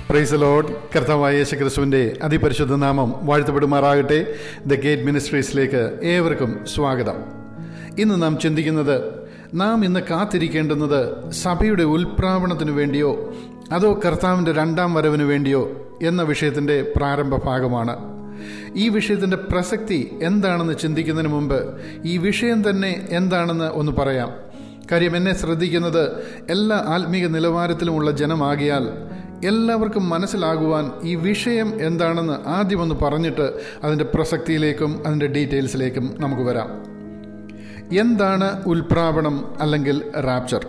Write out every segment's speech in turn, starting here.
price load കർത്താവായ യേശു ക്രിസ്തുവിൻ്റെ അതിപരിശുദ്ധ നാമം വാഴ്ത്തപ്പെടുമാറാകട്ടെ ദ ഗേറ്റ് മിനിസ്ട്രീസിലേക്ക് ഏവർക്കും സ്വാഗതം ഇന്ന് നാം ചിന്തിക്കുന്നത് നാം ഇന്ന് കാത്തിരിക്കേണ്ടുന്നത് സഭയുടെ ഉൽപ്രാവണത്തിനു വേണ്ടിയോ അതോ കർത്താവിൻ്റെ രണ്ടാം വരവിന് വേണ്ടിയോ എന്ന വിഷയത്തിൻ്റെ പ്രാരംഭ ഭാഗമാണ് ഈ വിഷയത്തിൻ്റെ പ്രസക്തി എന്താണെന്ന് ചിന്തിക്കുന്നതിന് മുമ്പ് ഈ വിഷയം തന്നെ എന്താണെന്ന് ഒന്ന് പറയാം കാര്യം എന്നെ ശ്രദ്ധിക്കുന്നത് എല്ലാ ആത്മീക നിലവാരത്തിലുമുള്ള ജനമാകിയാൽ എല്ലാവർക്കും മനസ്സിലാകുവാൻ ഈ വിഷയം എന്താണെന്ന് ആദ്യം ഒന്ന് പറഞ്ഞിട്ട് അതിൻ്റെ പ്രസക്തിയിലേക്കും അതിൻ്റെ ഡീറ്റെയിൽസിലേക്കും നമുക്ക് വരാം എന്താണ് ഉൽപ്രാവണം അല്ലെങ്കിൽ റാപ്ചർ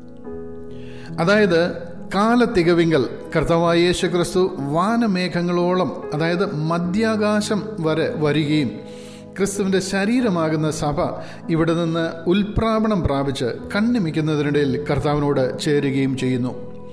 അതായത് കാലത്തികവിങ്കൽ കർത്താവായ യേശു ക്രിസ്തു വാനമേഘങ്ങളോളം അതായത് മധ്യാകാശം വരെ വരികയും ക്രിസ്തുവിൻ്റെ ശരീരമാകുന്ന സഭ ഇവിടെ നിന്ന് ഉൽപ്രാവണം പ്രാപിച്ച് കണ്ണിമിക്കുന്നതിനിടയിൽ കർത്താവിനോട് ചേരുകയും ചെയ്യുന്നു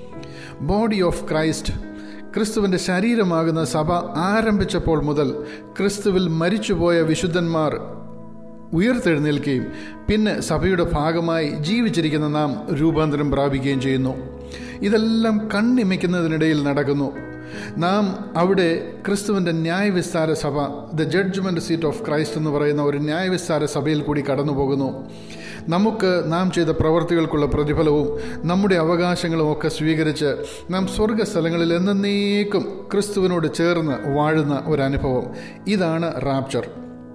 ബോഡി ഓഫ് ക്രൈസ്റ്റ് ക്രിസ്തുവിൻ്റെ ശരീരമാകുന്ന സഭ ആരംഭിച്ചപ്പോൾ മുതൽ ക്രിസ്തുവിൽ മരിച്ചുപോയ വിശുദ്ധന്മാർ ഉയർത്തെഴുന്നേൽക്കുകയും പിന്നെ സഭയുടെ ഭാഗമായി ജീവിച്ചിരിക്കുന്ന നാം രൂപാന്തരം പ്രാപിക്കുകയും ചെയ്യുന്നു ഇതെല്ലാം കണ്ണിമയ്ക്കുന്നതിനിടയിൽ നടക്കുന്നു നാം അവിടെ ക്രിസ്തുവിൻ്റെ ന്യായവിസ്താര സഭ the judgement seat of Christ എന്ന് പറയുന്ന ഒരു ന്യായവിസ്താര സഭയിൽ കൂടി കടന്നു പോകുന്നു നമുക്ക് നാം ചെയ്ത പ്രവർത്തികൾക്കുള്ള പ്രതിഫലവും നമ്മുടെ അവകാശങ്ങളും ഒക്കെ സ്വീകരിച്ച് നാം സ്വർഗസ്ഥലങ്ങളിൽ എന്നേക്കും ക്രിസ്തുവിനോട് ചേർന്ന് വാഴുന്ന ഒരനുഭവം ഇതാണ് റാപ്ചർ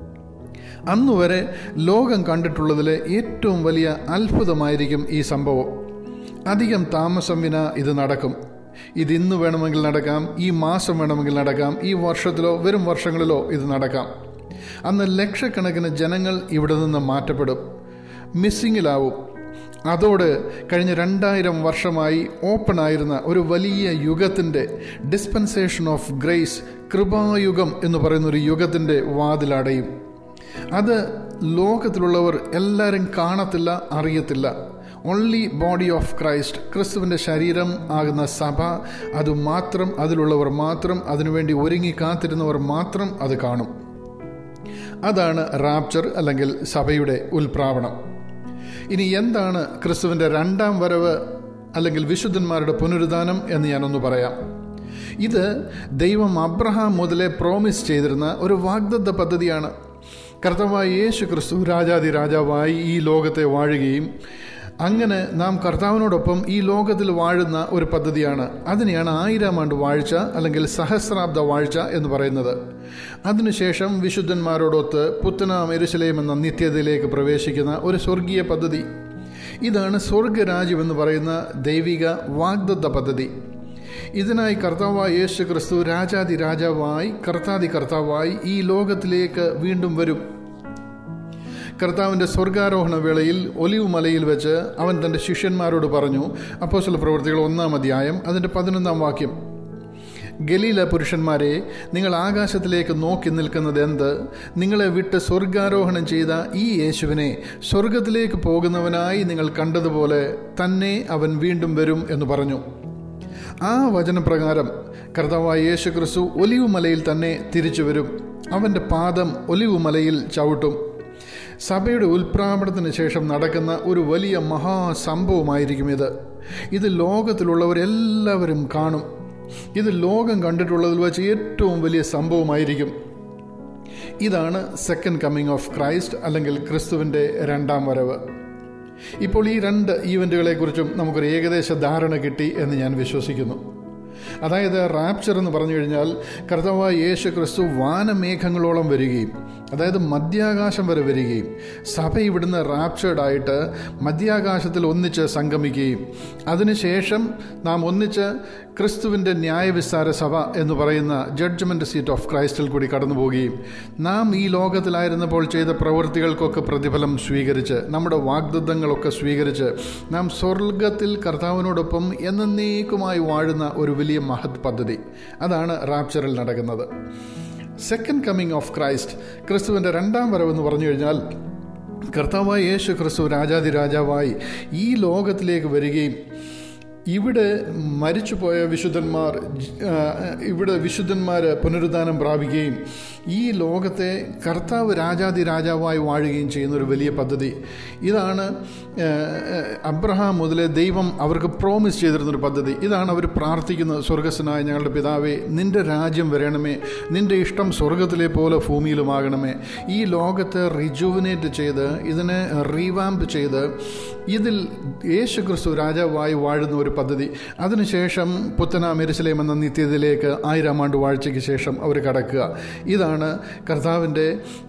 അന്നുവരെ ലോകം കണ്ടിട്ടുള്ളതിലെ ഏറ്റവും വലിയ അത്ഭുതമായിരിക്കും ഈ സംഭവം അധികം താമസം വിന ഇത് നടക്കും ഇത് ഇന്ന് വേണമെങ്കിൽ നടക്കാം ഈ മാസം വേണമെങ്കിൽ നടക്കാം ഈ വർഷത്തിലോ വരും വർഷങ്ങളിലോ ഇത് നടക്കാം അന്ന് ലക്ഷക്കണക്കിന് ജനങ്ങൾ ഇവിടെ നിന്ന് മാറ്റപ്പെടും മിസ്സിങ്ങിലാവും അതോട് കഴിഞ്ഞ രണ്ടായിരം വർഷമായി ഓപ്പൺ ആയിരുന്ന ഒരു വലിയ യുഗത്തിൻ്റെ ഡിസ്പെൻസേഷൻ ഓഫ് ഗ്രേസ് കൃപായുഗം എന്ന് പറയുന്ന ഒരു യുഗത്തിൻ്റെ വാതിലടയും അത് ലോകത്തിലുള്ളവർ എല്ലാവരും കാണത്തില്ല അറിയത്തില്ല ഓൺലി ബോഡി ഓഫ് ക്രൈസ്റ്റ് ക്രിസ്തുവിൻ്റെ ശരീരം ആകുന്ന സഭ അത് മാത്രം അതിലുള്ളവർ മാത്രം അതിനുവേണ്ടി ഒരുങ്ങി കാത്തിരുന്നവർ മാത്രം അത് കാണും അതാണ് റാപ്ചർ അല്ലെങ്കിൽ സഭയുടെ ഉൽപ്രാവണം ഇനി എന്താണ് ക്രിസ്തുവിൻ്റെ രണ്ടാം വരവ് അല്ലെങ്കിൽ വിശുദ്ധന്മാരുടെ പുനരുദ്ധാനം എന്ന് ഞാനൊന്ന് പറയാം ഇത് ദൈവം അബ്രഹാം മുതലേ പ്രോമിസ് ചെയ്തിരുന്ന ഒരു വാഗ്ദത്ത പദ്ധതിയാണ് കർത്താവായ യേശു ക്രിസ്തു രാജാതി രാജാവായി ഈ ലോകത്തെ വാഴുകയും അങ്ങനെ നാം കർത്താവിനോടൊപ്പം ഈ ലോകത്തിൽ വാഴുന്ന ഒരു പദ്ധതിയാണ് അതിനെയാണ് ആയിരം ആണ്ട് വാഴ്ച അല്ലെങ്കിൽ സഹസ്രാബ്ദ വാഴ്ച എന്ന് പറയുന്നത് അതിനുശേഷം വിശുദ്ധന്മാരോടൊത്ത് പുത്തനാം എരുശലേം എന്ന നിത്യതയിലേക്ക് പ്രവേശിക്കുന്ന ഒരു സ്വർഗീയ പദ്ധതി ഇതാണ് സ്വർഗരാജ്യം എന്ന് പറയുന്ന ദൈവിക വാഗ്ദത്ത പദ്ധതി ഇതിനായി കർത്താവായ യേശു ക്രിസ്തു രാജാതി രാജാവായി കർത്താതി കർത്താവായി ഈ ലോകത്തിലേക്ക് വീണ്ടും വരും കർത്താവിൻ്റെ സ്വർഗാരോഹണ വേളയിൽ ഒലിവ് മലയിൽ വെച്ച് അവൻ തൻ്റെ ശിഷ്യന്മാരോട് പറഞ്ഞു അപ്പോസ്തല പ്രവൃത്തികൾ ഒന്നാം അധ്യായം അതിൻ്റെ പതിനൊന്നാം വാക്യം ഗലീല പുരുഷന്മാരെ നിങ്ങൾ ആകാശത്തിലേക്ക് നോക്കി നിൽക്കുന്നത് എന്ത് നിങ്ങളെ വിട്ട് സ്വർഗാരോഹണം ചെയ്ത ഈ യേശുവിനെ സ്വർഗത്തിലേക്ക് പോകുന്നവനായി നിങ്ങൾ കണ്ടതുപോലെ തന്നെ അവൻ വീണ്ടും വരും എന്ന് പറഞ്ഞു ആ വചനപ്രകാരം കർത്താവായ യേശു ക്രിസ്തു ഒലിവ് മലയിൽ തന്നെ തിരിച്ചു വരും അവൻ്റെ പാദം ഒലിവ് മലയിൽ ചവിട്ടും സഭയുടെ ഉൽപ്രാപണത്തിന് ശേഷം നടക്കുന്ന ഒരു വലിയ മഹാസംഭവമായിരിക്കും ഇത് ഇത് ലോകത്തിലുള്ളവരെല്ലാവരും കാണും ഇത് ലോകം കണ്ടിട്ടുള്ളതിൽ വെച്ച് ഏറ്റവും വലിയ സംഭവമായിരിക്കും ഇതാണ് സെക്കൻഡ് കമ്മിങ് ഓഫ് ക്രൈസ്റ്റ് അല്ലെങ്കിൽ ക്രിസ്തുവിൻ്റെ രണ്ടാം വരവ് ഇപ്പോൾ ഈ രണ്ട് ഈവൻറ്റുകളെക്കുറിച്ചും നമുക്കൊരു ഏകദേശ ധാരണ കിട്ടി എന്ന് ഞാൻ വിശ്വസിക്കുന്നു അതായത് റാപ്ചർ എന്ന് പറഞ്ഞു കഴിഞ്ഞാൽ കർത്താവായ യേശു ക്രിസ്തു വാനമേഘങ്ങളോളം വരികയും അതായത് മധ്യാകാശം വരെ വരികയും സഭ ഇവിടുന്ന് റാപ്ചേർഡ് ആയിട്ട് മധ്യാകാശത്തിൽ ഒന്നിച്ച് സംഗമിക്കുകയും അതിനുശേഷം നാം ഒന്നിച്ച് ക്രിസ്തുവിൻ്റെ ന്യായവിസ്താര സഭ എന്ന് പറയുന്ന ജഡ്ജ്മെൻ്റ് സീറ്റ് ഓഫ് ക്രൈസ്റ്റിൽ കൂടി കടന്നു പോവുകയും നാം ഈ ലോകത്തിലായിരുന്നപ്പോൾ ചെയ്ത പ്രവൃത്തികൾക്കൊക്കെ പ്രതിഫലം സ്വീകരിച്ച് നമ്മുടെ വാഗ്ദത്തങ്ങളൊക്കെ സ്വീകരിച്ച് നാം സ്വർഗത്തിൽ കർത്താവിനോടൊപ്പം എന്നേക്കുമായി വാഴുന്ന ഒരു വലിയ മഹത് പദ്ധതി അതാണ് റാപ്ചറിൽ നടക്കുന്നത് സെക്കൻഡ് കമ്മിങ് ഓഫ് ക്രൈസ്റ്റ് ക്രിസ്തുവിൻ്റെ രണ്ടാം വരവെന്ന് പറഞ്ഞു കഴിഞ്ഞാൽ കർത്താവായ യേശു ക്രിസ്തു രാജാതി രാജാവായി ഈ ലോകത്തിലേക്ക് വരികയും ഇവിടെ മരിച്ചുപോയ വിശുദ്ധന്മാർ ആ, ഇവിടെ വിശുദ്ധന്മാർ പുനരുദ്ധാനം പ്രാപിക്കുകയും ഈ ലോകത്തെ കർത്താവ് രാജാതി രാജാവായി വാഴുകയും ചെയ്യുന്ന ഒരു വലിയ പദ്ധതി ഇതാണ് ആ, അബ്രഹാം മുതലേ ദൈവം അവർക്ക് പ്രോമിസ് ചെയ്തിരുന്നൊരു പദ്ധതി ഇതാണ് അവർ പ്രാർത്ഥിക്കുന്നത് സ്വർഗസ്വനായ ഞങ്ങളുടെ പിതാവേ നിന്റെ രാജ്യം വരണമേ നിന്റെ ഇഷ്ടം സ്വർഗത്തിലെ പോലെ ഭൂമിയിലുമാകണമേ ഈ ലോകത്തെ റിജുവിനേറ്റ് ചെയ്ത് ഇതിനെ റീവാമ്പ് ചെയ്ത് ഇതിൽ യേശു ക്രിസ്തു രാജാവായി വാഴുന്ന ഒരു പദ്ധതി അതിനുശേഷം പുത്തനാം എരുസലേം എന്ന നിത്യതയിലേക്ക് ആയിരം ആണ്ട് വാഴ്ചയ്ക്ക് ശേഷം അവർ കടക്കുക ഇതാണ് കർത്താവിൻ്റെ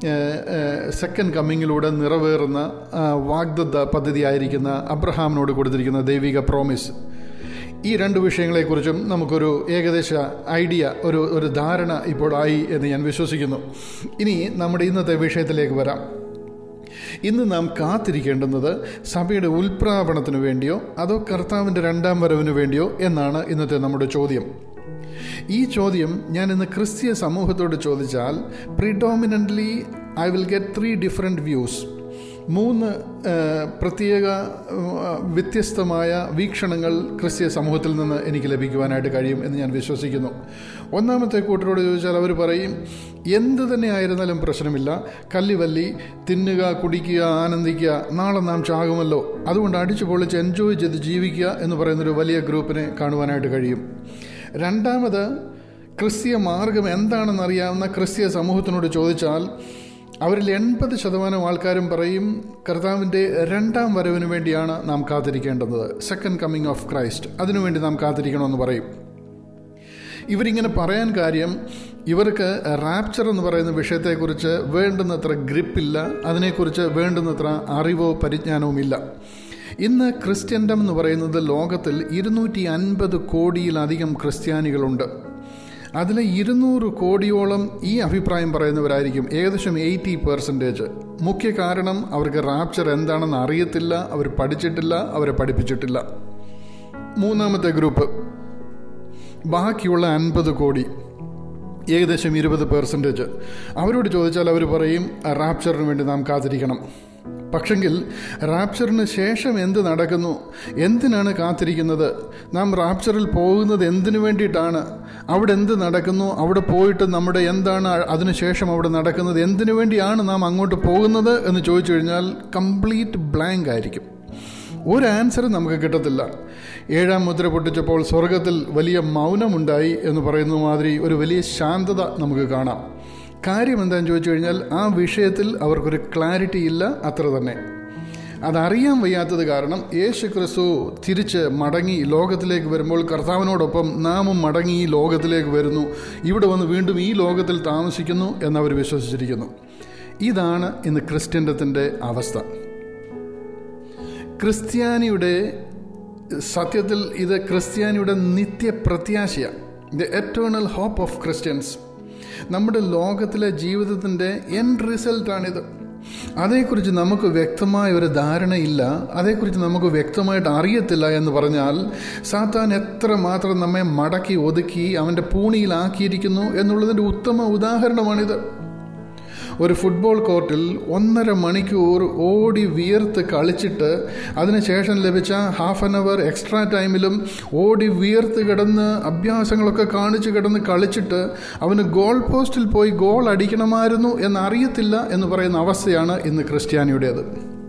സെക്കൻഡ് കമ്മിങ്ങിലൂടെ നിറവേറുന്ന ആ, വാഗ്ദത്ത പദ്ധതിയായിരിക്കുന്ന അബ്രഹാമിനോട് കൊടുത്തിരിക്കുന്ന ദൈവിക പ്രോമിസ് ഈ രണ്ട് വിഷയങ്ങളെക്കുറിച്ചും നമുക്കൊരു ഏകദേശ ഐഡിയ ഒരു ഒരു ധാരണ ഇപ്പോൾ ആയി എന്ന് ഞാൻ വിശ്വസിക്കുന്നു ഇനി നമ്മുടെ ഇന്നത്തെ വിഷയത്തിലേക്ക് വരാം ഇന്ന് നാം കാത്തിരിക്കേണ്ടുന്നത് സഭയുടെ ഉൽപ്രാപണത്തിനു വേണ്ടിയോ അതോ കർത്താവിൻ്റെ രണ്ടാം വരവിനു വേണ്ടിയോ എന്നാണ് ഇന്നത്തെ നമ്മുടെ ചോദ്യം ഈ ചോദ്യം ഞാൻ ഇന്ന് ക്രിസ്തീയ സമൂഹത്തോട് ചോദിച്ചാൽ predominantly I will get three different views മൂന്ന് ആ, പ്രത്യേക ആ, വ്യത്യസ്തമായ വീക്ഷണങ്ങൾ ക്രിസ്തീയ സമൂഹത്തിൽ നിന്ന് എനിക്ക് ലഭിക്കുവാനായിട്ട് കഴിയും എന്ന് ഞാൻ വിശ്വസിക്കുന്നു ഒന്നാമത്തെ കൂട്ടരോട് ചോദിച്ചാൽ അവർ പറയും എന്ത് തന്നെ ആയിരുന്നാലും പ്രശ്നമില്ല കല്ലിവല്ലി തിന്നുക കുടിക്കുക ആനന്ദിക്കുക നാളെ നാം ചാകുമല്ലോ അതുകൊണ്ട് അടിച്ചു പൊളിച്ച് എൻജോയ് ചെയ്ത് ജീവിക്കുക എന്ന് പറയുന്നൊരു വലിയ ഗ്രൂപ്പിനെ കാണുവാനായിട്ട് കഴിയും രണ്ടാമത് ക്രിസ്തീയ മാർഗം എന്താണെന്ന് അറിയാവുന്ന ക്രിസ്തീയ സമൂഹത്തിനോട് ചോദിച്ചാൽ അവരിൽ എൺപത് ശതമാനം ആൾക്കാരും പറയും കർത്താവിൻ്റെ രണ്ടാം വരവിന് വേണ്ടിയാണ് നാം കാത്തിരിക്കേണ്ടത് സെക്കൻഡ് കമ്മിങ് ഓഫ് ക്രൈസ്റ്റ് അതിനുവേണ്ടി നാം കാത്തിരിക്കണമെന്ന് പറയും ഇവരിങ്ങനെ പറയാൻ കാര്യം ഇവർക്ക് റാപ്ചർ എന്ന് പറയുന്ന വിഷയത്തെക്കുറിച്ച് വേണ്ടുന്നത്ര ഗ്രിപ്പില്ല അതിനെക്കുറിച്ച് വേണ്ടുന്നത്ര അറിവോ പരിജ്ഞാനവും ഇല്ല ഇന്ന് ക്രിസ്ത്യൻഡം എന്ന് പറയുന്നത് ലോകത്തിൽ ഇരുന്നൂറ്റി അൻപത് കോടിയിലധികം ക്രിസ്ത്യാനികളുണ്ട് അതിലെ ഇരുന്നൂറ് കോടിയോളം ഈ അഭിപ്രായം പറയുന്നവരായിരിക്കും ഏകദേശം എയ്റ്റി പെർസെൻറ്റേജ് മുഖ്യ കാരണം അവർക്ക് റാപ്ചർ എന്താണെന്ന് അറിയത്തില്ല അവർ പഠിച്ചിട്ടില്ല അവരെ പഠിപ്പിച്ചിട്ടില്ല മൂന്നാമത്തെ ഗ്രൂപ്പ് ബാക്കിയുള്ള അൻപത് കോടി ഏകദേശം ഇരുപത് പെർസെൻറ്റേജ് അവരോട് ചോദിച്ചാൽ അവർ പറയും റാപ്ചറിന് വേണ്ടി നാം കാത്തിരിക്കണം പക്ഷെങ്കിൽ റാപ്ചറിന് ശേഷം എന്ത് നടക്കുന്നു എന്തിനാണ് കാത്തിരിക്കുന്നത് നാം റാപ്ചറിൽ പോകുന്നത് എന്തിനു വേണ്ടിയിട്ടാണ് അവിടെ എന്ത് നടക്കുന്നു അവിടെ പോയിട്ട് നമ്മുടെ എന്താണ് അതിനുശേഷം അവിടെ നടക്കുന്നത് എന്തിനു വേണ്ടിയാണ് നാം അങ്ങോട്ട് പോകുന്നത് എന്ന് ചോദിച്ചു കഴിഞ്ഞാൽ കംപ്ലീറ്റ് ബ്ലാങ്ക് ആയിരിക്കും ഒരു ആൻസർ നമുക്ക് കിട്ടത്തില്ല ഏഴാം മുദ്ര പൊട്ടിച്ചപ്പോൾ സ്വർഗത്തിൽ വലിയ മൗനമുണ്ടായി എന്ന് പറയുന്ന മാതിരി ഒരു വലിയ ശാന്തത നമുക്ക് കാണാം കാര്യം എന്താണെന്ന് ചോദിച്ചു കഴിഞ്ഞാൽ ആ വിഷയത്തിൽ അവർക്കൊരു ക്ലാരിറ്റി ഇല്ല അത്ര തന്നെ അതറിയാൻ വയ്യാത്തത് കാരണം യേശു ക്രിസ്തു തിരിച്ച് മടങ്ങി ലോകത്തിലേക്ക് വരുമ്പോൾ കർത്താവിനോടൊപ്പം നാമും മടങ്ങി ഈ ലോകത്തിലേക്ക് വരുന്നു ഇവിടെ വന്ന് വീണ്ടും ഈ ലോകത്തിൽ താമസിക്കുന്നു എന്നവർ വിശ്വസിച്ചിരിക്കുന്നു ഇതാണ് ഇന്ന് ക്രിസ്ത്യൻ്റത്തിൻ്റെ അവസ്ഥ ക്രിസ്ത്യാനിയുടെ സത്യത്തിൽ ഇത് ക്രിസ്ത്യാനിയുടെ നിത്യപ്രത്യാശയാണ് the eternal hope of Christians നമ്മുടെ ലോകത്തിലെ ജീവിതത്തിൻ്റെ എൻ റിസൾട്ടാണിത് അതേക്കുറിച്ച് നമുക്ക് വ്യക്തമായ ഒരു ധാരണയില്ല അതേക്കുറിച്ച് നമുക്ക് വ്യക്തമായിട്ട് അറിയത്തില്ല എന്ന് പറഞ്ഞാൽ സാത്താൻ എത്ര മാത്രം നമ്മെ മടക്കി ഒതുക്കി അവൻ്റെ പൂണിയിലാക്കിയിരിക്കുന്നു എന്നുള്ളതിൻ്റെ ഉത്തമ ഉദാഹരണമാണിത് ഒരു ഫുട്ബോൾ കോർട്ടിൽ ഒന്നര മണിക്കൂർ ഓടി വിയർത്ത് കളിച്ചിട്ട് അതിനുശേഷം ലഭിച്ച ഹാഫ് ആൻ അവർ എക്സ്ട്രാ ടൈമിലും ഓടി വിയർത്ത് കിടന്ന് അഭ്യാസങ്ങളൊക്കെ കാണിച്ച് കിടന്ന് കളിച്ചിട്ട് അവന് ഗോൾ പോസ്റ്റിൽ പോയി ഗോൾ അടിക്കണമായിരുന്നു എന്നറിയത്തില്ല എന്ന് പറയുന്ന അവസ്ഥയാണ് ഇന്ന് ക്രിസ്ത്യാനിയുടേത്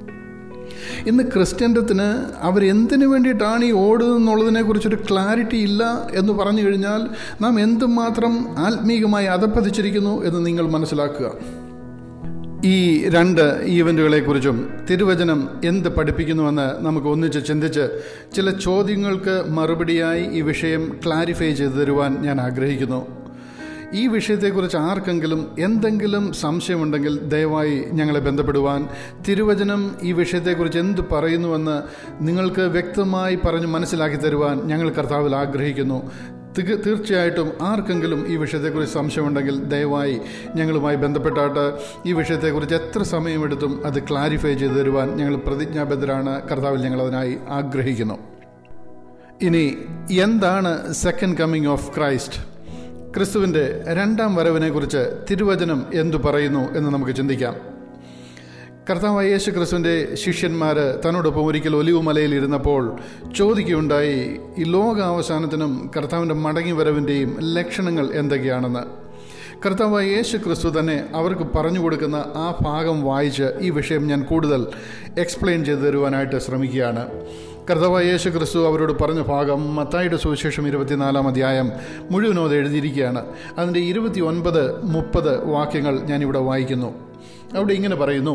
ഇന്ന് ക്രിസ്ത്യൻ്റത്തിന് അവരെന്തിനു വേണ്ടിയിട്ടാണ് ഈ ഓടുന്നതെന്നുള്ളതിനെ കുറിച്ചൊരു ക്ലാരിറ്റി ഇല്ല എന്ന് പറഞ്ഞു കഴിഞ്ഞാൽ നാം എന്തുമാത്രം ആത്മീകമായി അധപ്പതിച്ചിരിക്കുന്നു എന്ന് നിങ്ങൾ മനസ്സിലാക്കുക ഈ രണ്ട് ഈവൻറ്റുകളെക്കുറിച്ചും തിരുവചനം എന്ത് പഠിപ്പിക്കുന്നുവെന്ന് നമുക്ക് ഒന്നിച്ച് ചിന്തിച്ച് ചില ചോദ്യങ്ങൾക്ക് മറുപടിയായി ഈ വിഷയം ക്ലാരിഫൈ ചെയ്തു തരുവാൻ ഞാൻ ആഗ്രഹിക്കുന്നു ഈ വിഷയത്തെക്കുറിച്ച് ആർക്കെങ്കിലും എന്തെങ്കിലും സംശയമുണ്ടെങ്കിൽ ദയവായി ഞങ്ങളെ ബന്ധപ്പെടുവാൻ തിരുവചനം ഈ വിഷയത്തെക്കുറിച്ച് എന്ത് പറയുന്നുവെന്ന് നിങ്ങൾക്ക് വ്യക്തമായി പറഞ്ഞ് മനസ്സിലാക്കി തരുവാൻ ഞങ്ങൾ കർത്താവിൽ ആഗ്രഹിക്കുന്നു തിക- തീർച്ചയായിട്ടും ആർക്കെങ്കിലും ഈ വിഷയത്തെക്കുറിച്ച് സംശയമുണ്ടെങ്കിൽ ദയവായി ഞങ്ങളുമായി ബന്ധപ്പെട്ടാട്ട് ഈ വിഷയത്തെക്കുറിച്ച് എത്ര സമയമെടുത്തും അത് ക്ലാരിഫൈ ചെയ്തു തരുവാൻ ഞങ്ങൾ പ്രതിജ്ഞാബദ്ധരാണ് കർത്താവിൽ ഞങ്ങൾ അതിനായി ആഗ്രഹിക്കുന്നു ഇനി എന്താണ് സെക്കൻഡ് കമ്മിങ് ഓഫ് ക്രൈസ്റ്റ് ക്രിസ്തുവിൻ്റെ രണ്ടാം വരവിനെക്കുറിച്ച് തിരുവചനം എന്തു പറയുന്നു എന്ന് നമുക്ക് ചിന്തിക്കാം കർത്താവ് യേശു ക്രിസ്തുവിൻ്റെ ശിഷ്യന്മാർ തന്നോടൊപ്പം ഒരിക്കൽ ഒലിവ് മലയിൽ ഇരുന്നപ്പോൾ ചോദിക്കുകയുണ്ടായി ഈ ലോകാവസാനത്തിനും കർത്താവിൻ്റെ മടങ്ങി വരവിൻ്റെയും ലക്ഷണങ്ങൾ എന്തൊക്കെയാണെന്ന് കർത്താവ് യേശു ക്രിസ്തു തന്നെ അവർക്ക് പറഞ്ഞു കൊടുക്കുന്ന ആ ഭാഗം വായിച്ച് ഈ വിഷയം ഞാൻ കൂടുതൽ എക്സ്പ്ലെയിൻ ചെയ്തു തരുവാനായിട്ട് ശ്രമിക്കുകയാണ് കർത്താവ് യേശു ക്രിസ്തു അവരോട് പറഞ്ഞ ഭാഗം മത്തായുടെ സുവിശേഷം ഇരുപത്തിനാലാം അധ്യായം മുഴുവനോത് എഴുതിയിരിക്കുകയാണ് അതിൻ്റെ ഇരുപത്തി ഒൻപത് മുപ്പത് വാക്യങ്ങൾ ഞാനിവിടെ വായിക്കുന്നു അവിടെ ഇങ്ങനെ പറയുന്നു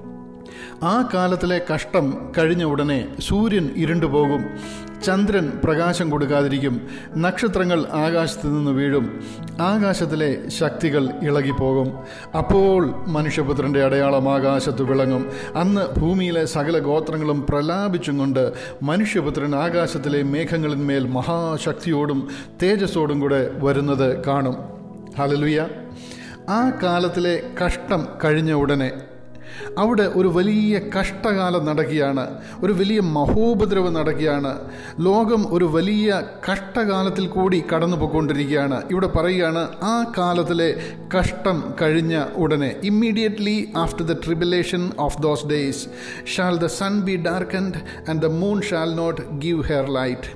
ആ കാലത്തിലെ കഷ്ടം കഴിഞ്ഞ ഉടനെ സൂര്യൻ ഇരുണ്ടുപോകും ചന്ദ്രൻ പ്രകാശം കൊടുക്കാതിരിക്കും നക്ഷത്രങ്ങൾ ആകാശത്ത് നിന്ന് വീഴും ആകാശത്തിലെ ശക്തികൾ ഇളകിപ്പോകും അപ്പോൾ മനുഷ്യപുത്രൻ്റെ അടയാളം ആകാശത്ത് വിളങ്ങും അന്ന് ഭൂമിയിലെ സകല ഗോത്രങ്ങളും പ്രലാപിച്ചും കൊണ്ട് മനുഷ്യപുത്രൻ ആകാശത്തിലെ മേഘങ്ങളിന്മേൽ മഹാശക്തിയോടും തേജസ്സോടും കൂടെ വരുന്നത് കാണും ഹലലുയ ആ കാലത്തിലെ കഷ്ടം കഴിഞ്ഞ ഉടനെ അവിടെ ഒരു വലിയ കഷ്ടകാലം നടക്കുകയാണ് ഒരു വലിയ മഹോപദ്രവം നടക്കുകയാണ് ലോകം ഒരു വലിയ കഷ്ടകാലത്തിൽ കൂടി കടന്നു പോയിക്കൊണ്ടിരിക്കുകയാണ് ഇവിടെ പറയുകയാണ് ആ കാലത്തിലെ കഷ്ടം കഴിഞ്ഞ ഉടനെ immediately after the tribulation of those days shall the sun be darkened and the moon shall not give her light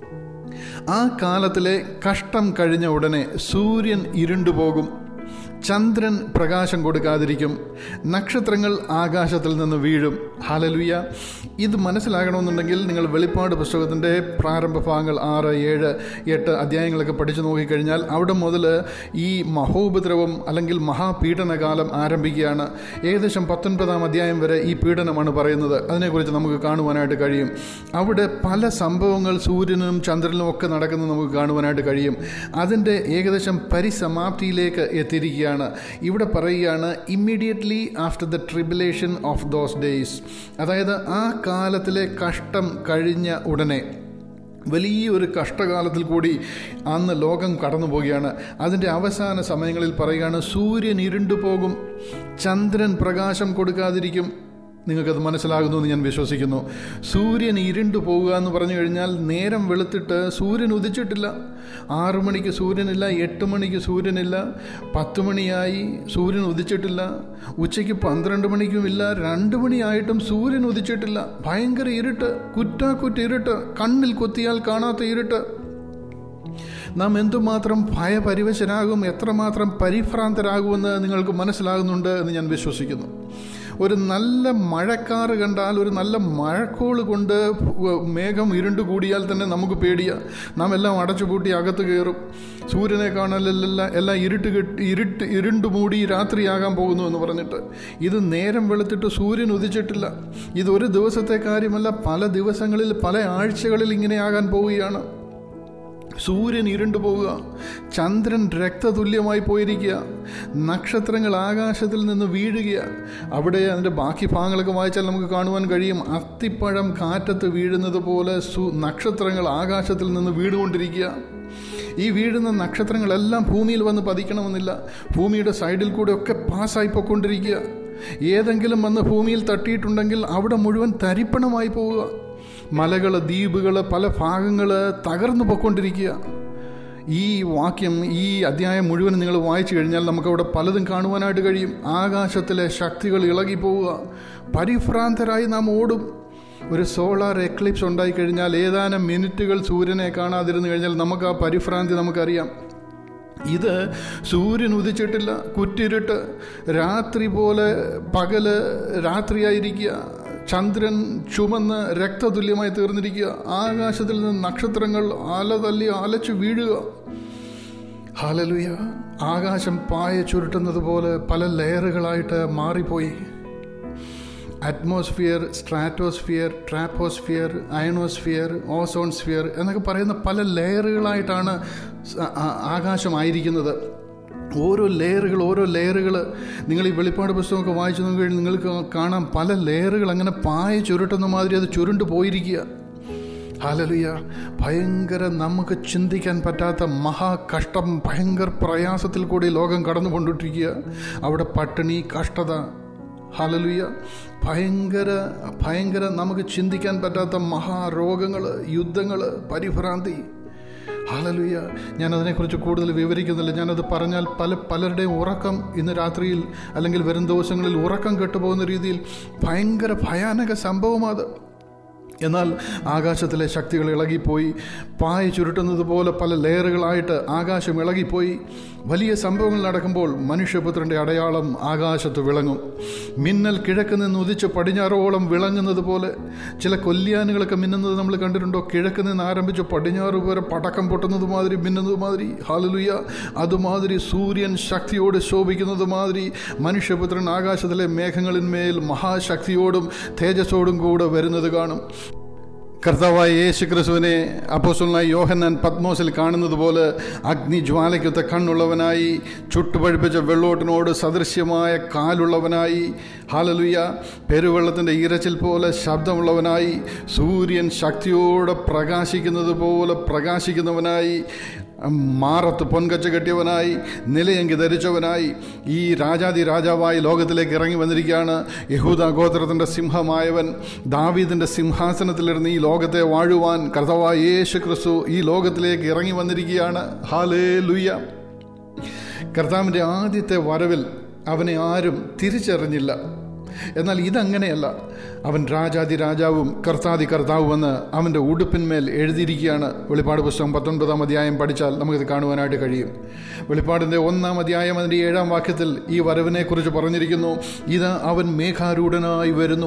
ആ കാലത്തിലെ കഷ്ടം കഴിഞ്ഞ ഉടനെ സൂര്യൻ ഇരുണ്ടുപോകും ചന്ദ്രൻ പ്രകാശം കൊടുക്കാതിരിക്കും നക്ഷത്രങ്ങൾ ആകാശത്തിൽ നിന്ന് വീഴും ഹാലലുയ ഇത് മനസ്സിലാകണമെന്നുണ്ടെങ്കിൽ നിങ്ങൾ വെളിപ്പാട് പുസ്തകത്തിൻ്റെ പ്രാരംഭ ഭാഗങ്ങൾ ആറ് ഏഴ് എട്ട് അധ്യായങ്ങളൊക്കെ പഠിച്ചു നോക്കിക്കഴിഞ്ഞാൽ അവിടെ മുതൽ ഈ മഹോപദ്രവം അല്ലെങ്കിൽ മഹാപീഡനകാലം ആരംഭിക്കുകയാണ് ഏകദേശം പത്തൊൻപതാം അധ്യായം വരെ ഈ പീഡനമാണ് പറയുന്നത് അതിനെക്കുറിച്ച് നമുക്ക് കാണുവാനായിട്ട് കഴിയും അവിടെ പല സംഭവങ്ങൾ സൂര്യനും ചന്ദ്രനും ഒക്കെ നടക്കുന്നത് നമുക്ക് കാണുവാനായിട്ട് കഴിയും അതിൻ്റെ ഏകദേശം പരിസമാപ്തിയിലേക്ക് എത്തിയിരിക്കുകയാണ് ഇവിടെ പറയുകയാണ് immediately after the tribulation of those days അതായത് ആ കാലത്തിലെ കഷ്ടം കഴിഞ്ഞ ഉടനെ വലിയൊരു കഷ്ടകാലത്തിൽ കൂടി അന്ന് ലോകം കടന്നു പോവുകയാണ് അതിൻ്റെ അവസാന സമയങ്ങളിൽ പറയുകയാണ് സൂര്യൻ ഇരുണ്ടു പോകും ചന്ദ്രൻ പ്രകാശം കൊടുക്കാതിരിക്കും നിങ്ങൾക്കത് മനസ്സിലാകുന്നു എന്ന് ഞാൻ വിശ്വസിക്കുന്നു സൂര്യൻ ഇരുണ്ടു പോവുക എന്ന് പറഞ്ഞു കഴിഞ്ഞാൽ നേരം വെളുത്തിട്ട് സൂര്യൻ ഉദിച്ചിട്ടില്ല ആറു മണിക്ക് സൂര്യനില്ല എട്ട് മണിക്ക് സൂര്യനില്ല പത്ത് മണിയായി സൂര്യൻ ഉദിച്ചിട്ടില്ല ഉച്ചയ്ക്ക് പന്ത്രണ്ട് മണിക്കും ഇല്ല രണ്ട് മണിയായിട്ടും സൂര്യൻ ഉദിച്ചിട്ടില്ല ഭയങ്കര ഇരുട്ട് കുറ്റാക്കുറ്റ് ഇരുട്ട് കണ്ണിൽ കൊത്തിയാൽ കാണാത്ത ഇരുട്ട് നാം എന്തുമാത്രം ഭയപരിവശരാകും എത്രമാത്രം പരിഭ്രാന്തരാകുമെന്ന് നിങ്ങൾക്ക് മനസ്സിലാകുന്നുണ്ട് എന്ന് ഞാൻ വിശ്വസിക്കുന്നു ഒരു നല്ല മഴക്കാറ് കണ്ടാൽ ഒരു നല്ല മഴക്കോള് കൊണ്ട് മേഘം ഇരുണ്ട് കൂടിയാൽ തന്നെ നമുക്ക് പേടിയാ നാം എല്ലാം അടച്ചുപൂട്ടി അകത്ത് കയറും സൂര്യനെ കാണലെല്ലാം എല്ലാം ഇരുട്ട് കെട്ടി ഇരുട്ട് ഇരുണ്ട് മൂടി രാത്രിയാകാൻ പോകുന്നു എന്ന് പറഞ്ഞിട്ട് ഇത് നേരം വെളുത്തിട്ട് സൂര്യൻ ഉദിച്ചിട്ടില്ല ഇത് ഒരു ദിവസത്തെ കാര്യമല്ല പല ദിവസങ്ങളിൽ പല ആഴ്ചകളിൽ ഇങ്ങനെയാകാൻ പോവുകയാണ് സൂര്യൻ ഇരുണ്ടു പോവുക ചന്ദ്രൻ രക്തതുല്യമായി പോയിരിക്കുക നക്ഷത്രങ്ങൾ ആകാശത്തിൽ നിന്ന് വീഴുക അവിടെ അതിൻ്റെ ബാക്കി ഭാഗങ്ങളൊക്കെ വായിച്ചാൽ നമുക്ക് കാണുവാൻ കഴിയും അത്തിപ്പഴം കാറ്റത്ത് വീഴുന്നത് പോലെ സു നക്ഷത്രങ്ങൾ ആകാശത്തിൽ നിന്ന് വീടുകൊണ്ടിരിക്കുക ഈ വീഴുന്ന നക്ഷത്രങ്ങളെല്ലാം ഭൂമിയിൽ വന്ന് പതിക്കണമെന്നില്ല ഭൂമിയുടെ സൈഡിൽ കൂടെ ഒക്കെ പാസ്സായി പോയിക്കൊണ്ടിരിക്കുക ഏതെങ്കിലും വന്ന് ഭൂമിയിൽ തട്ടിയിട്ടുണ്ടെങ്കിൽ അവിടെ മുഴുവൻ തരിപ്പണമായി പോവുക മലകൾ ദ്വീപുകൾ പല ഭാഗങ്ങൾ തകർന്നു പോയിക്കൊണ്ടിരിക്കുക ഈ വാക്യം ഈ അധ്യായം മുഴുവൻ നിങ്ങൾ വായിച്ചു കഴിഞ്ഞാൽ നമുക്കവിടെ പലതും കാണുവാനായിട്ട് കഴിയും ആകാശത്തിലെ ശക്തികൾ ഇളകിപ്പോവുക പരിഭ്രാന്തരായി നാം ഓടും ഒരു സോളാർ എക്ലിപ്സ് ഉണ്ടായിക്കഴിഞ്ഞാൽ ഏതാനും മിനിറ്റുകൾ സൂര്യനെ കാണാതിരുന്നു കഴിഞ്ഞാൽ നമുക്ക് ആ പരിഭ്രാന്തി നമുക്കറിയാം ഇത് സൂര്യൻ ഉദിച്ചിട്ടില്ല കുറ്റിരുട്ട് രാത്രി പോലെ പകല് രാത്രിയായിരിക്കുക ചന്ദ്രൻ ചുമന്ന് രക്തതുല്യമായി തീർന്നിരിക്കുക ആകാശത്തിൽ നിന്ന് നക്ഷത്രങ്ങൾ അലതല്ലി അലച്ചു വീഴുക ഹാലലുയ ആകാശം പായ ചുരുട്ടുന്നത് പോലെ പല ലെയറുകളായിട്ട് മാറിപ്പോയി atmosphere stratosphere troposphere ionosphere ozone sphere എന്നൊക്കെ പറയുന്ന പല ലെയറുകളായിട്ടാണ് ആകാശമായിരിക്കുന്നത് ഓരോ ലെയറുകൾ ഓരോ ലെയറുകൾ നിങ്ങൾ ഈ വെളിപ്പാട് പുസ്തകമൊക്കെ വായിച്ചു നോക്കി നിങ്ങൾക്ക് കാണാം പല ലെയറുകൾ അങ്ങനെ പായ ചുരുട്ടുന്ന മാതിരി അത് ചുരുണ്ട് പോയിരിക്കുക ഹാലലുയ ഭയങ്കര നമുക്ക് ചിന്തിക്കാൻ പറ്റാത്ത മഹാകഷ്ടം ഭയങ്കര പ്രയാസത്തിൽ കൂടി ലോകം കടന്നു കൊണ്ടിരിക്കുക അവിടെ പട്ടിണി കഷ്ടത ഹാലലുയ ഭയങ്കര ഭയങ്കര നമുക്ക് ചിന്തിക്കാൻ പറ്റാത്ത മഹാരോഗങ്ങൾ യുദ്ധങ്ങൾ പരിഭ്രാന്തി ഹാലലുയ്യ ഞാൻ അതിനെക്കുറിച്ച് കൂടുതൽ വിവരിക്കുന്നില്ല ഞാനത് പറഞ്ഞാൽ പല പലരുടെയും ഉറക്കം ഇന്ന് രാത്രിയിൽ അല്ലെങ്കിൽ വരും ദിവസങ്ങളിൽ ഉറക്കം കെട്ടുപോകുന്ന രീതിയിൽ ഭയങ്കര ഭയാനക സംഭവം അത് എന്നാൽ ആകാശത്തിലെ ശക്തികൾ ഇളകിപ്പോയി പായ ചുരുട്ടുന്നത് പോലെ പല ലെയറുകളായിട്ട് ആകാശം ഇളകിപ്പോയി വലിയ സംഭവങ്ങൾ നടക്കുമ്പോൾ മനുഷ്യപുത്രൻ്റെ അടയാളം ആകാശത്ത് വിളങ്ങും മിന്നൽ കിഴക്ക് നിന്ന് ഉദിച്ച് പടിഞ്ഞാറോളം വിളങ്ങുന്നത് പോലെ ചില കൊല്ലിയാനുകളൊക്കെ മിന്നുന്നത് നമ്മൾ കണ്ടിട്ടുണ്ടോ കിഴക്ക് നിന്ന് ആരംഭിച്ച് പടിഞ്ഞാറ് വരെ പടക്കം പൊട്ടുന്നത് മാതിരി മിന്നുന്നത് മാതിരി ഹാലലുയ അതുമാതിരി സൂര്യൻ ശക്തിയോട് ശോഭിക്കുന്നത് മാതിരി മനുഷ്യപുത്രൻ ആകാശത്തിലെ മേഘങ്ങളിന്മേൽ മഹാശക്തിയോടും തേജസ്സോടും കൂടെ വരുന്നത് കാണും കർത്താവായ യേശു ക്രിസ്തുവിനെ അപ്പോസ്റ്റലായി യോഹന്നാൻ പത്മോസിൽ കാണുന്നത് പോലെ അഗ്നിജ്വാലയ്ക്കൊത്ത കണ്ണുള്ളവനായി ചുട്ടുപഴുപ്പിച്ച വെള്ളോട്ടിനോട് സദൃശ്യമായ കാലുള്ളവനായി ഹാലലുയ പെരുവെള്ളത്തിൻ്റെ ഇരച്ചിൽ പോലെ ശബ്ദമുള്ളവനായി സൂര്യൻ ശക്തിയോടെ പ്രകാശിക്കുന്നത് പോലെ പ്രകാശിക്കുന്നവനായി മാറത്ത് പൊൻകച്ച കെട്ടിയവനായി നിലയങ്കി ധരിച്ചവനായി ഈ രാജാതി രാജാവായി ലോകത്തിലേക്ക് ഇറങ്ങി വന്നിരിക്കുകയാണ് യഹൂദ ഗോത്രത്തിൻ്റെ സിംഹമായവൻ ദാവീദിൻ്റെ സിംഹാസനത്തിലിരുന്ന് ഈ ലോകത്തെ വാഴുവാൻ കർത്തവായ യേശു ക്രിസ്തു ഈ ലോകത്തിലേക്ക് ഇറങ്ങി വന്നിരിക്കുകയാണ് ഹാലേ ലുയ്യ കർത്താവിൻ്റെ ആദ്യത്തെ വരവിൽ അവനെ ആരും തിരിച്ചറിഞ്ഞില്ല എന്നാൽ ഇതങ്ങനെയല്ല അവൻ രാജാതി രാജാവും കർത്താതി കർത്താവുമെന്ന് അവൻ്റെ ഉടുപ്പിന്മേൽ എഴുതിയിരിക്കുകയാണ് വെളിപ്പാട് പുസ്തകം പത്തൊൻപതാം അധ്യായം പഠിച്ചാൽ നമുക്കിത് കാണുവാനായിട്ട് കഴിയും വെളിപ്പാടിൻ്റെ ഒന്നാം അധ്യായം അതിൻ്റെ ഏഴാം വാക്യത്തിൽ ഈ വരവിനെക്കുറിച്ച് പറഞ്ഞിരിക്കുന്നു ഇത് അവൻ മേഘാരൂഢനായി വരുന്നു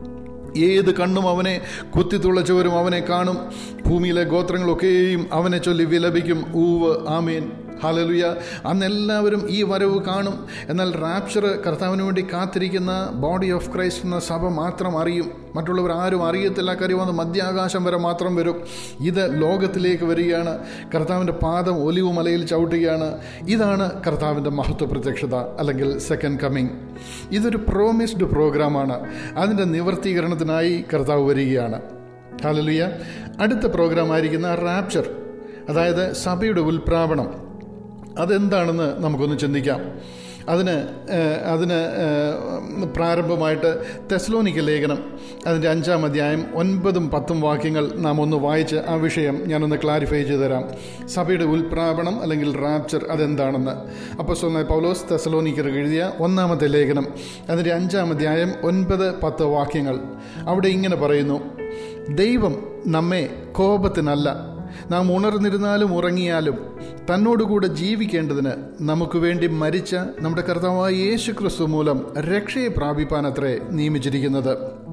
ഏത് കണ്ണും അവനെ കുത്തിത്തുളച്ചവരും അവനെ കാണും ഭൂമിയിലെ ഗോത്രങ്ങളൊക്കെയും അവനെ ചൊല്ലി വിലപിക്കും ഊവ് ആമീൻ ഹാലലുയ അന്ന് എല്ലാവരും ഈ വരവ് കാണും എന്നാൽ റാപ്ചർ കർത്താവിന് വേണ്ടി കാത്തിരിക്കുന്ന ബോഡി ഓഫ് ക്രൈസ്റ്റ് എന്ന സഭ മാത്രം അറിയും മറ്റുള്ളവർ ആരും അറിയത്തില്ല കാര്യം വന്ന് മധ്യാകാശം വരെ മാത്രം വരും ഇത് ലോകത്തിലേക്ക് വരികയാണ് കർത്താവിൻ്റെ പാദം ഒലിവ് മലയിൽ ചവിട്ടുകയാണ് ഇതാണ് കർത്താവിൻ്റെ മഹത്വ പ്രത്യക്ഷത അല്ലെങ്കിൽ സെക്കൻഡ് കമ്മിങ് ഇതൊരു പ്രോമിസ്ഡ് പ്രോഗ്രാമാണ് അതിൻ്റെ നിവർത്തീകരണത്തിനായി കർത്താവ് വരികയാണ് ഹാലലുയ അടുത്ത പ്രോഗ്രാം ആയിരിക്കുന്ന റാപ്ചർ അതായത് സഭയുടെ ഉൽപ്രാപണം അതെന്താണെന്ന് നമുക്കൊന്ന് ചിന്തിക്കാം അതിന് അതിന് പ്രാരംഭമായിട്ട് തെസ്ലോനിക്ക ലേഖനം അതിൻ്റെ അഞ്ചാം അധ്യായം ഒൻപതും പത്തും വാക്യങ്ങൾ നാം ഒന്ന് വായിച്ച് ആ വിഷയം ഞാനൊന്ന് ക്ലാരിഫൈ ചെയ്തു തരാം സഭയുടെ ഉൽപ്രാപണം അല്ലെങ്കിൽ റാപ്ചർ അതെന്താണെന്ന് അപ്പോൾ സ്വന്തം പൗലോസ് തെസലോനിക്കർ എഴുതിയ ഒന്നാമത്തെ ലേഖനം അതിൻ്റെ അഞ്ചാം അധ്യായം ഒൻപത് പത്ത് വാക്യങ്ങൾ അവിടെ ഇങ്ങനെ പറയുന്നു ദൈവം നമ്മെ കോപത്തിനല്ല നാം ഉണർന്നിരുന്നാലും ഉറങ്ങിയാലും തന്നോടുകൂടെ ജീവിക്കേണ്ടതിന് നമുക്ക് വേണ്ടി മരിച്ച നമ്മുടെ കർത്താവായ യേശു ക്രിസ്തു മൂലം രക്ഷയെ പ്രാപിപ്പാനത്രേ നിയമിച്ചിരിക്കുന്നത്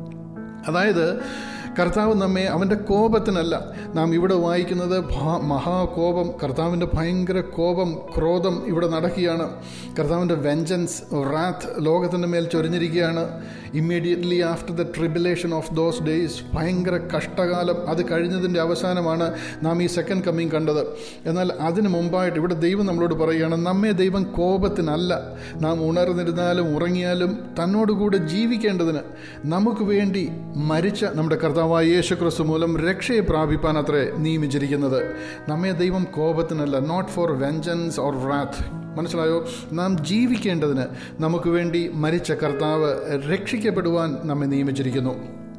അതായത് കർത്താവ് നമ്മെ അവൻ്റെ കോപത്തിനല്ല നാം ഇവിടെ വായിക്കുന്നത് മഹാകോപം കർത്താവിൻ്റെ ഭയങ്കര കോപം ക്രോധം ഇവിടെ നടക്കുകയാണ് കർത്താവിൻ്റെ വെഞ്ചൻസ് റാത്ത് ലോകത്തിൻ്റെ മേൽ ചൊരിഞ്ഞിരിക്കുകയാണ് immediately after the tribulation of those days ഭയങ്കര കഷ്ടകാലം അത് കഴിഞ്ഞതിൻ്റെ അവസാനമാണ് നാം ഈ സെക്കൻഡ് കമ്മിങ് കണ്ടത് എന്നാൽ അതിനു മുമ്പായിട്ട് ഇവിടെ ദൈവം നമ്മളോട് പറയുകയാണ് നമ്മെ ദൈവം കോപത്തിനല്ല നാം ഉണർന്നിരുന്നാലും ഉറങ്ങിയാലും തന്നോടുകൂടെ ജീവിക്കേണ്ടതിന് നമുക്ക് വേണ്ടി മരിച്ച നമ്മുടെ കർത്താവ് കർത്താവായ യേശു ക്രിസ്തു മൂലം രക്ഷയെ പ്രാപിപ്പാൻ അത്രേ നിയമിച്ചിരിക്കുന്നത് നമ്മെ ദൈവം കോപത്തിനല്ല not for vengeance or wrath മനസ്സിലായോ നാം ജീവിക്കേണ്ടതിന് നമുക്ക് വേണ്ടി മരിച്ച കർത്താവ് രക്ഷിക്കപ്പെടുവാൻ നമ്മെ നിയമിച്ചിരിക്കുന്നു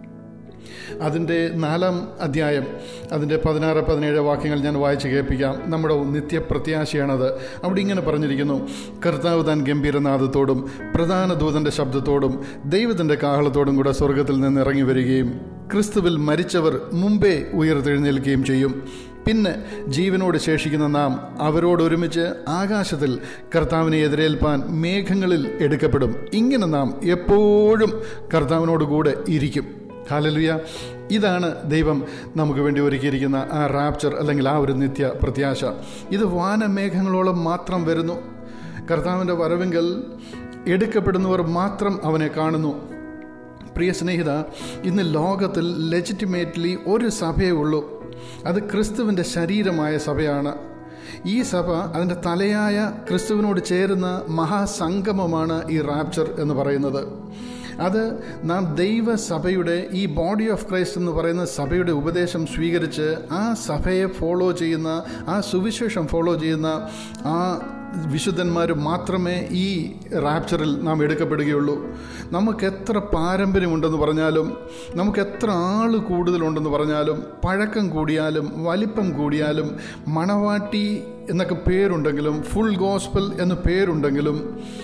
അതിൻ്റെ നാലാം അധ്യായം അതിൻ്റെ പതിനാറ് പതിനേഴ് വാക്യങ്ങൾ ഞാൻ വായിച്ച് കേൾപ്പിക്കാം നമ്മുടെ നിത്യപ്രത്യാശയാണത് അവിടെ ഇങ്ങനെ പറഞ്ഞിരിക്കുന്നു കർത്താവ് താൻ ഗംഭീരനാഥത്തോടും പ്രധാന ദൂതൻ്റെ ശബ്ദത്തോടും ദൈവത്തിൻ്റെ കാഹളത്തോടും കൂടെ സ്വർഗത്തിൽ നിന്ന് ഇറങ്ങി വരികയും ക്രിസ്തുവിൽ മരിച്ചവർ മുമ്പേ ഉയർത്തെഴുന്നേൽക്കുകയും ചെയ്യും പിന്നെ ജീവനോട് ശേഷിക്കുന്ന നാം അവരോട് ഒരുമിച്ച് ആകാശത്തിൽ കർത്താവിനെ എതിരേൽപ്പാൻ മേഘങ്ങളിൽ എടുക്കപ്പെടും ഇങ്ങനെ നാം എപ്പോഴും കർത്താവിനോട് കൂടെ ഇരിക്കും ഹാലലുയ ഇതാണ് ദൈവം നമുക്ക് വേണ്ടി ഒരുക്കിയിരിക്കുന്ന ആ റാപ്ചർ അല്ലെങ്കിൽ ആ ഒരു നിത്യ പ്രത്യാശ ഇത് വാനമേഘങ്ങളോളം മാത്രം വരുന്നു കർത്താവിൻ്റെ വരവെങ്കിൽ എടുക്കപ്പെടുന്നവർ മാത്രം അവനെ കാണുന്നു പ്രിയ സ്നേഹിത ഇന്ന് ലോകത്തിൽ ലെജിറ്റിമേറ്റ്ലി ഒരു സഭയേ ഉള്ളൂ അത് ക്രിസ്തുവിൻ്റെ ശരീരമായ സഭയാണ് ഈ സഭ അതിൻ്റെ തലയായ ക്രിസ്തുവിനോട് ചേരുന്ന മഹാസംഗമമാണ് ഈ റാപ്ചർ എന്ന് പറയുന്നത് അത് നാം ദൈവസഭയുടെ ഈ ബോഡി ഓഫ് ക്രൈസ്റ്റ് എന്ന് പറയുന്ന സഭയുടെ ഉപദേശം സ്വീകരിച്ച് ആ സഭയെ ഫോളോ ചെയ്യുന്ന ആ സുവിശേഷം ഫോളോ ചെയ്യുന്ന ആ വിശുദ്ധന്മാർ മാത്രമേ ഈ റാപ്ചറിൽ നാം എടുക്കപ്പെടുകയുള്ളൂ നമുക്ക് എത്ര പാരമ്പര്യമുണ്ടെന്ന് പറഞ്ഞാലും നമുക്ക് എത്ര ആൾ കൂടുതലുണ്ടെന്ന് പറഞ്ഞാലും പഴക്കം കൂടിയാലും വലിപ്പം കൂടിയാലും മണവാട്ടി എന്നൊക്കെ പേരുണ്ടെങ്കിലും ഫുൾ ഗോസ്പൽ എന്ന് പേരുണ്ടെങ്കിലും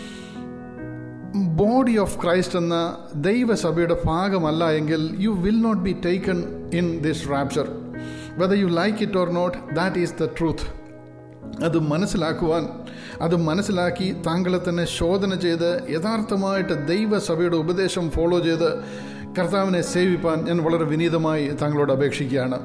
ബോഡി ഓഫ് ക്രൈസ്റ്റ് എന്ന ദൈവസഭയുടെ ഭാഗമല്ല എങ്കിൽ you will not be taken in this rapture whether you like it or not that is the truth അത് മനസ്സിലാക്കുവാൻ അത് മനസ്സിലാക്കി താങ്കളെ തന്നെ ശോധന ചെയ്ത് യഥാർത്ഥമായിട്ട് ദൈവസഭയുടെ ഉപദേശം ഫോളോ ചെയ്ത് കർത്താവിനെ സേവിപ്പാൻ ഞാൻ വളരെ വിനീതമായി താങ്കളോട് അപേക്ഷിക്കുകയാണ്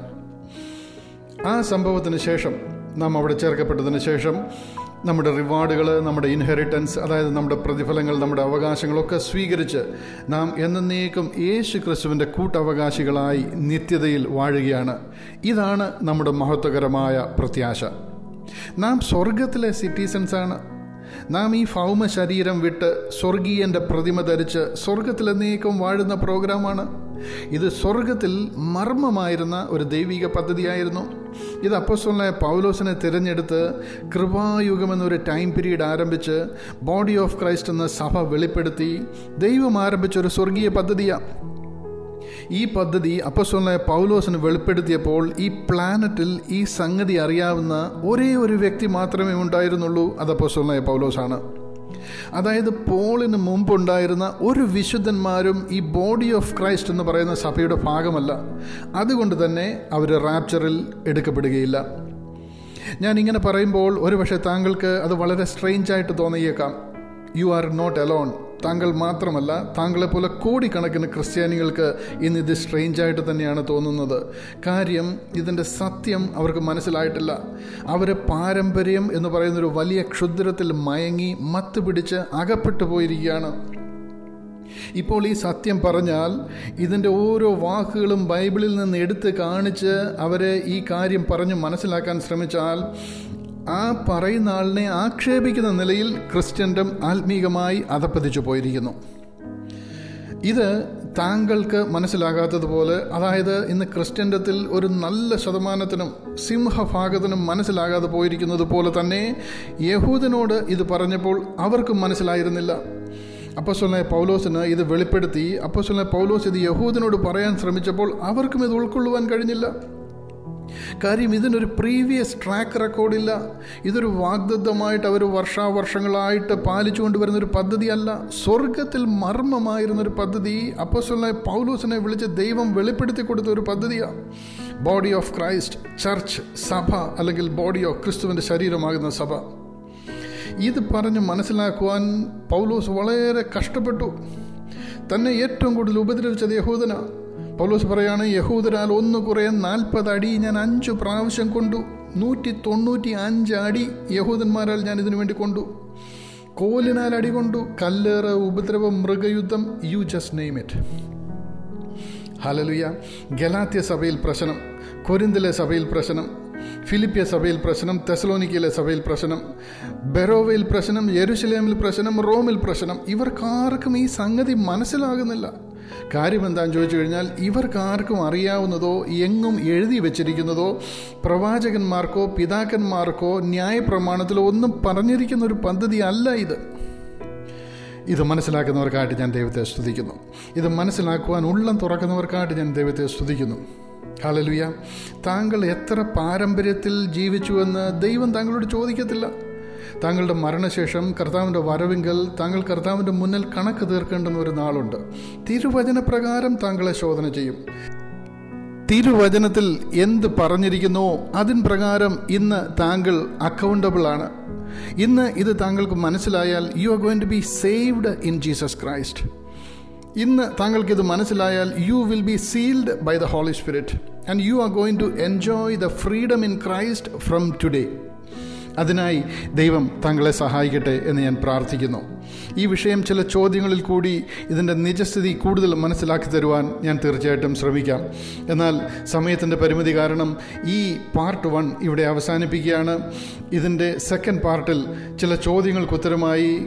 ആ സംഭവത്തിന് ശേഷം നാം അവിടെ ചേർക്കപ്പെട്ടതിന് ശേഷം നമ്മുടെ റിവാർഡുകൾ നമ്മുടെ ഇൻഹെറിറ്റൻസ് അതായത് നമ്മുടെ പ്രതിഫലങ്ങൾ നമ്മുടെ അവകാശങ്ങളൊക്കെ സ്വീകരിച്ച് നാം എന്നേക്കും യേശു ക്രിസ്തുവിൻ്റെ കൂട്ടവകാശികളായി നിത്യതയിൽ വാഴുകയാണ് ഇതാണ് നമ്മുടെ മഹത്വകരമായ പ്രത്യാശ നാം സ്വർഗത്തിലെ സിറ്റിസൺസാണ് നാം ഈ ഭൗമ ശരീരം വിട്ട് സ്വർഗീയൻ്റെ പ്രതിമ ധരിച്ച് സ്വർഗത്തിലെന്നേക്കും വാഴുന്ന പ്രോഗ്രാമാണ് ഇത് സ്വർഗത്തിൽ മർമ്മമായിരുന്ന ഒരു ദൈവിക പദ്ധതിയായിരുന്നു ഇത് അപ്പോസ്വലായ പൗലോസിനെ തിരഞ്ഞെടുത്ത് കൃപായുഗം എന്നൊരു ടൈം പീരീഡ് ആരംഭിച്ച് ബോഡി ഓഫ് ക്രൈസ്റ്റ് എന്ന സഭ വെളിപ്പെടുത്തി ദൈവം ആരംഭിച്ച ഒരു സ്വർഗീയ പദ്ധതിയാണ് ഈ പദ്ധതി അപ്പസ്വലായ പൗലോസിന് വെളിപ്പെടുത്തിയപ്പോൾ ഈ പ്ലാനറ്റിൽ ഈ സംഗതി അറിയാവുന്ന ഒരേ ഒരു വ്യക്തി മാത്രമേ ഉണ്ടായിരുന്നുള്ളൂ അത് അപ്പസ്വലായ പൗലോസാണ് അതായത് പോളിന് മുമ്പുണ്ടായിരുന്ന ഒരു വിശുദ്ധന്മാരും ഈ ബോഡി ഓഫ് ക്രൈസ്റ്റ് എന്ന് പറയുന്ന സഭയുടെ ഭാഗമല്ല അതുകൊണ്ട് തന്നെ അവർ റാപ്ചറിൽ എടുക്കപ്പെടുകയില്ല ഞാൻ ഇങ്ങനെ പറയുമ്പോൾ ഒരുപക്ഷെ താങ്കൾക്ക് അത് വളരെ സ്ട്രെയിഞ്ച് ആയിട്ട് തോന്നിയേക്കാം യു ആർ നോട്ട് അലോൺ താങ്കൾ മാത്രമല്ല താങ്കളെപ്പോലെ കോടിക്കണക്കിന് ക്രിസ്ത്യാനികൾക്ക് ഇന്ന് ഇത് സ്ട്രെയിഞ്ചായിട്ട് തന്നെയാണ് തോന്നുന്നത് കാര്യം ഇതിൻ്റെ സത്യം അവർക്ക് മനസ്സിലായിട്ടില്ല അവർ പാരമ്പര്യം എന്ന് പറയുന്നൊരു വലിയ ക്ഷുദ്രത്തിൽ മയങ്ങി മത്ത് പിടിച്ച് അകപ്പെട്ടു പോയിരിക്കുകയാണ് ഇപ്പോൾ ഈ സത്യം പറഞ്ഞാൽ ഇതിൻ്റെ ഓരോ വാക്കുകളും ബൈബിളിൽ നിന്ന് എടുത്ത് കാണിച്ച് അവരെ ഈ കാര്യം പറഞ്ഞ് മനസ്സിലാക്കാൻ ശ്രമിച്ചാൽ ആ പറയുന്ന ആളിനെ ആക്ഷേപിക്കുന്ന നിലയിൽ ക്രിസ്ത്യൻഡം ആത്മീകമായി അധപ്പതിച്ചു പോയിരിക്കുന്നു ഇത് താങ്കൾക്ക് മനസ്സിലാകാത്തതുപോലെ അതായത് ഇന്ന് ക്രിസ്ത്യൻഡത്തിൽ ഒരു നല്ല ശതമാനത്തിനും സിംഹഭാഗത്തിനും മനസ്സിലാകാതെ പോയിരിക്കുന്നത് പോലെ തന്നെ യഹൂദനോട് ഇത് പറഞ്ഞപ്പോൾ അവർക്കും മനസ്സിലായിരുന്നില്ല അപ്പസ്വലായ പൗലോസിന് ഇത് വെളിപ്പെടുത്തി അപ്പസ്വലായ പൗലോസ് ഇത് യഹൂദനോട് പറയാൻ ശ്രമിച്ചപ്പോൾ അവർക്കും ഇത് ഉൾക്കൊള്ളുവാൻ കഴിഞ്ഞില്ല കാര്യം ഇതിനൊരു പ്രീവിയസ് ട്രാക്ക് റെക്കോർഡില്ല ഇതൊരു വാഗ്ദത്തമായിട്ട് അവർ വർഷാവർഷങ്ങളായിട്ട് പാലിച്ചുകൊണ്ട് വരുന്ന ഒരു പദ്ധതിയല്ല സ്വർഗത്തിൽ മർമ്മമായിരുന്ന ഒരു പദ്ധതി അപ്പസ്വലായ പൗലോസിനെ വിളിച്ച് ദൈവം വെളിപ്പെടുത്തി കൊടുത്ത ഒരു പദ്ധതിയാണ് ബോഡി ഓഫ് ക്രൈസ്റ്റ് ചർച്ച് സഭ അല്ലെങ്കിൽ ബോഡി ഓഫ് ക്രിസ്തുവിൻ്റെ ശരീരമാകുന്ന സഭ ഇത് പറഞ്ഞ് മനസ്സിലാക്കുവാൻ പൗലോസ് വളരെ കഷ്ടപ്പെട്ടു തന്നെ ഏറ്റവും കൂടുതൽ ഉപദ്രവിച്ചത് യഹൂദന പൗലോസ് പറയാണ് യഹൂദരാൽ ഒന്ന് കുറേ നാൽപ്പത് അടി ഞാൻ അഞ്ചു പ്രാവശ്യം കൊണ്ടു നൂറ്റി തൊണ്ണൂറ്റി അഞ്ച് അടി യഹൂദന്മാരാൽ ഞാൻ ഇതിനു വേണ്ടി കൊണ്ടു കോലിനാൽ അടി കൊണ്ടു കല്ലേറ് ഉപദ്രവം മൃഗയുദ്ധം you just name it hallelujah ഗലാത്യ സഭയിൽ പ്രശ്നം കൊരിന്തിലെ സഭയിൽ പ്രശ്നം ഫിലിപ്പിയ സഭയിൽ പ്രശ്നം തെസലോനിക്കയിലെ സഭയിൽ പ്രശ്നം ബെറോവയിൽ പ്രശ്നം യെരുശലേമിൽ പ്രശ്നം റോമിൽ പ്രശ്നം ഇവർക്കാർക്കും ഈ സംഗതി മനസ്സിലാകുന്നില്ല കാര്യം എന്താണെന്ന് ചോദിച്ചു കഴിഞ്ഞാൽ ഇവർക്കാർക്കും അറിയാവുന്നതോ എങ്ങും എഴുതി വച്ചിരിക്കുന്നതോ പ്രവാചകന്മാർക്കോ പിതാക്കന്മാർക്കോ ന്യായപ്രമാണത്തിലോ ഒന്നും പറഞ്ഞിരിക്കുന്ന ഒരു പദ്ധതി അല്ല ഇത് ഇത് മനസ്സിലാക്കുന്നവർക്കായിട്ട് ഞാൻ ദൈവത്തെ സ്തുതിക്കുന്നു ഇത് മനസ്സിലാക്കുവാൻ ഉള്ളം തുറക്കുന്നവർക്കായിട്ട് ഞാൻ ദൈവത്തെ സ്തുതിക്കുന്നു ഹാലലുയ താങ്കൾ എത്ര പാരമ്പര്യത്തിൽ ജീവിച്ചുവെന്ന് ദൈവം താങ്കളോട് ചോദിക്കത്തില്ല താങ്കളുടെ മരണശേഷം കർത്താവിൻ്റെ വരവിങ്കൽ താങ്കൾ കർത്താവിൻ്റെ മുന്നിൽ കണക്ക് തീർക്കേണ്ടുന്ന ഒരു നാളുണ്ട് തിരുവചനപ്രകാരം താങ്കളെ ശോധന ചെയ്യും തിരുവചനത്തിൽ എന്ത് പറഞ്ഞിരിക്കുന്നുവോ അതിൻ പ്രകാരം ഇന്ന് താങ്കൾ അക്കൗണ്ടബിൾ ആണ് ഇന്ന് ഇത് താങ്കൾക്ക് മനസ്സിലായാൽ you are going to be saved in Jesus Christ ഇന്ന് താങ്കൾക്ക് ഇത് മനസ്സിലായാൽ you will be sealed by the Holy Spirit and you are going to enjoy the freedom in Christ from today അതിനായി ദൈവം താങ്കളെ സഹായിക്കട്ടെ എന്ന് ഞാൻ പ്രാർത്ഥിക്കുന്നു ഈ വിഷയം ചില ചോദ്യങ്ങളിൽ കൂടി ഇതിൻ്റെ നിജസ്ഥിതി കൂടുതൽ മനസ്സിലാക്കി തരുവാൻ ഞാൻ തീർച്ചയായിട്ടും ശ്രമിക്കാം എന്നാൽ സമയത്തിൻ്റെ പരിമിതി കാരണം ഈ പാർട്ട് വൺ ഇവിടെ അവസാനിപ്പിക്കുകയാണ് ഇതിൻ്റെ സെക്കൻഡ് പാർട്ടിൽ ചില ചോദ്യങ്ങൾക്ക് ഉത്തരമായി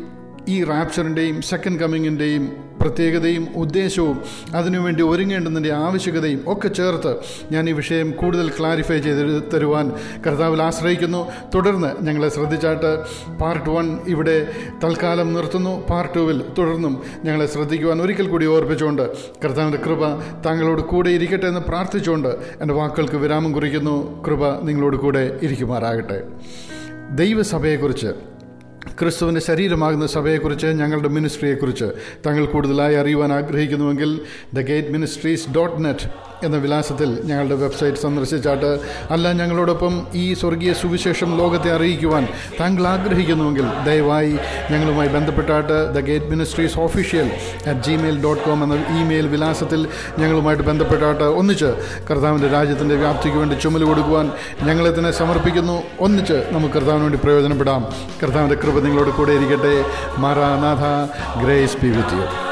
ഈ റാപ്ചറിൻ്റെയും സെക്കൻഡ് കമ്മിങ്ങിൻ്റെയും പ്രത്യേകതയും ഉദ്ദേശവും അതിനുവേണ്ടി ഒരുങ്ങേണ്ടതിൻ്റെ ആവശ്യകതയും ഒക്കെ ചേർത്ത് ഞാൻ ഈ വിഷയം കൂടുതൽ ക്ലാരിഫൈ ചെയ്ത് തരുവാൻ കർത്താവിൽ ആശ്രയിക്കുന്നു തുടർന്ന് ഞങ്ങളെ ശ്രദ്ധിച്ചാട്ട് പാർട്ട് വൺ ഇവിടെ തൽക്കാലം നിർത്തുന്നു പാർട്ട് ടുവിൽ തുടർന്നും ഞങ്ങളെ ശ്രദ്ധിക്കുവാൻ ഒരിക്കൽ കൂടി ഓർപ്പിച്ചുകൊണ്ട് കർത്താവിൻ്റെ കൃപ താങ്കളോട് കൂടെ ഇരിക്കട്ടെ എന്ന് പ്രാർത്ഥിച്ചുകൊണ്ട് എൻ്റെ വാക്കുകൾക്ക് വിരാമം കുറിക്കുന്നു കൃപ നിങ്ങളോട് കൂടെ ഇരിക്കുമാറാകട്ടെ ദൈവസഭയെക്കുറിച്ച് ക്രിസ്തുവിൻ്റെ ശരീരമാകുന്ന സഭയെക്കുറിച്ച് ഞങ്ങളുടെ മിനിസ്ട്രിയെക്കുറിച്ച് താങ്കൾ കൂടുതലായി അറിയുവാൻ ആഗ്രഹിക്കുന്നുവെങ്കിൽ the Gate Ministries dot net എന്ന വിലാസത്തിൽ ഞങ്ങളുടെ വെബ്സൈറ്റ് സന്ദർശിച്ചാട്ട് അല്ല ഞങ്ങളോടൊപ്പം ഈ സ്വർഗീയ സുവിശേഷം ലോകത്തെ അറിയിക്കുവാൻ താങ്കൾ ആഗ്രഹിക്കുന്നുവെങ്കിൽ ദയവായി ഞങ്ങളുമായി ബന്ധപ്പെട്ടാട്ട് the Gate Ministries official at Gmail dot com എന്ന ഇമെയിൽ വിലാസത്തിൽ ഞങ്ങളുമായിട്ട് ബന്ധപ്പെട്ടാട്ട് ഒന്നിച്ച് കർത്താവിൻ്റെ രാജ്യത്തിൻ്റെ വ്യാപ്തിക്ക് വേണ്ടി ചുമല് കൊടുക്കുവാൻ ഞങ്ങളെ തന്നെ സമർപ്പിക്കുന്നു ഒന്നിച്ച് നമുക്ക് കർത്താവിന് വേണ്ടി പ്രയോജനപ്പെടാം കർത്താവിൻ്റെ കൃപ നിങ്ങളോട് കൂടെ ഇരിക്കട്ടെ മാറാനാഥ ഗ്രേസ് പി വിത്ത് യു